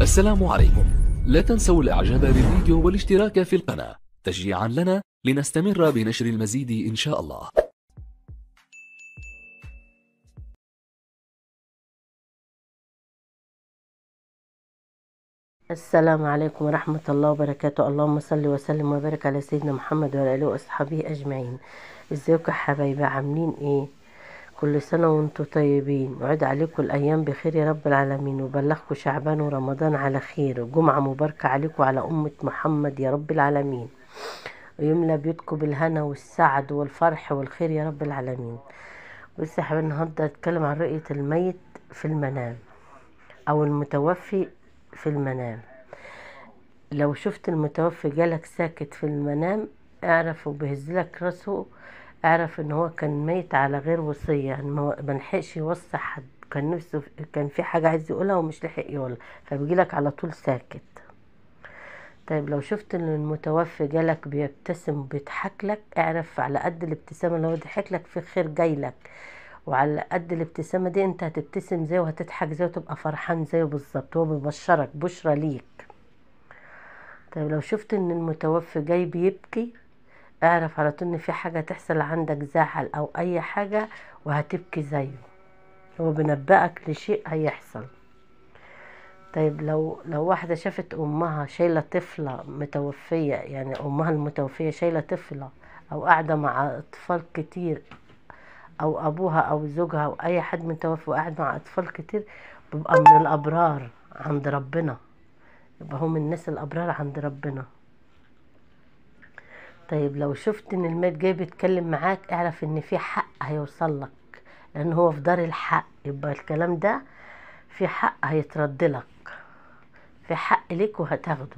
السلام عليكم لا تنسوا الاعجاب بالفيديو والاشتراك في القناة تشجيعا لنا لنستمر بنشر المزيد ان شاء الله السلام عليكم ورحمة الله وبركاته اللهم صل وسلم وبارك على سيدنا محمد وعلى آله وأصحابه أجمعين ازيكم يا حبايبي عاملين ايه كل سنة وانتم طيبين وعد عليكم الأيام بخير يا رب العالمين وبلغكم شعبان ورمضان على خير وجمعة مباركة عليكم وعلى أمة محمد يا رب العالمين ويملى بيوتكم بالهنا والسعد والفرح والخير يا رب العالمين بص يا حبايبي النهاردة هتكلم عن رؤية الميت في المنام أو المتوفي في المنام لو شفت المتوفي جالك ساكت في المنام اعرف وبيهزلك راسه اعرف ان هو كان ميت على غير وصية يعني ما لحقش يوصي حد كان نفسه كان في حاجة عايز يقولها ومش لحق يقولها فبيجيلك على طول ساكت طيب لو شفت ان المتوفي جالك بيبتسم وبيضحك لك اعرف على قد الابتسامة اللي هو ضحك لك في خير جاي لك وعلى قد الابتسامة دي انت هتبتسم زيه وهتضحك زيه وتبقى فرحان زيه بالظبط هو بيبشرك بشرى ليك طيب لو شفت ان المتوفي جاي بيبكي اعرف على طول ان في حاجة تحصل عندك زعل او اي حاجة وهتبكي زيه هو بينبأك لشيء هيحصل طيب لو لو واحدة شافت امها شايلة طفلة متوفية يعني امها المتوفية شايلة طفلة او قاعدة مع اطفال كتير او ابوها او زوجها او اي حد متوفي وقاعد مع اطفال كتير بيبقى من الابرار عند ربنا يبقى هو من الناس الابرار عند ربنا طيب لو شفت ان الميت جاي بيتكلم معاك اعرف ان في حق هيوصل لك لان هو في دار الحق يبقى الكلام ده في حق هيترد لك في حق ليك وهتاخده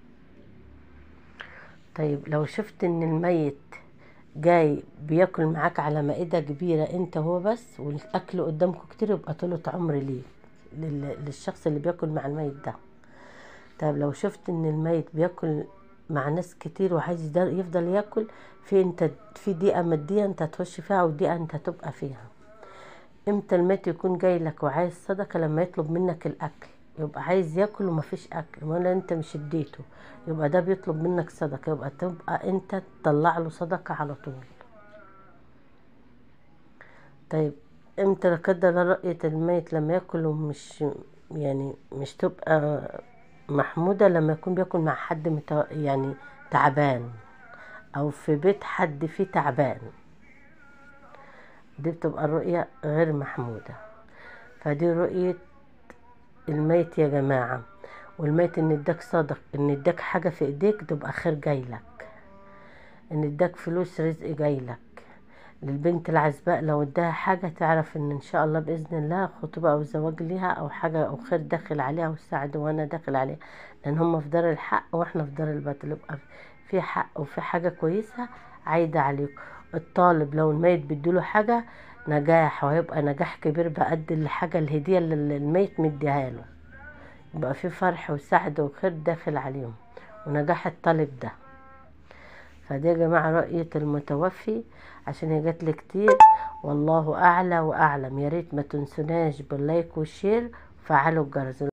طيب لو شفت ان الميت جاي بياكل معاك على مائدة كبيرة انت هو بس والاكل قدامكم كتير يبقى طولة عمر ليه للشخص اللي بياكل مع الميت ده طيب لو شفت ان الميت بياكل مع ناس كتير وعايز يفضل ياكل في انت في دقيقة مادية انت هتخش فيها ودقيقة انت هتبقى فيها امتى الميت يكون جاي لك وعايز صدقة لما يطلب منك الاكل يبقى عايز ياكل ومفيش اكل ولا انت مش اديته يبقى ده بيطلب منك صدقة يبقى تبقى انت تطلع له صدقة على طول طيب امتى لا قدر رؤية الميت لما ياكل ومش يعني مش تبقى محمودة لما يكون بياكل مع حد متو... يعني تعبان او في بيت حد فيه تعبان دي بتبقى الرؤية غير محمودة فدي رؤية الميت يا جماعة والميت ان اداك صدق ان اداك حاجة في ايديك تبقى خير جايلك ان اداك فلوس رزق جايلك للبنت العزباء لو اداها حاجة تعرف ان ان شاء الله بإذن الله خطوبة او زواج ليها او حاجة او خير داخل عليها والسعد وانا داخل عليها لان هم في دار الحق واحنا في دار الباطل يبقى في حق وفي حاجة كويسة عايدة عليكم الطالب لو الميت بيديله حاجة نجاح وهيبقى نجاح كبير بقد الحاجة الهدية اللي الميت مديها له يبقى في فرح وسعد وخير داخل عليهم ونجاح الطالب ده فدي يا جماعة رؤية المتوفي عشان هي جات لي كتير والله أعلى وأعلم يا ريت ما تنسوناش باللايك والشير وفعلوا الجرس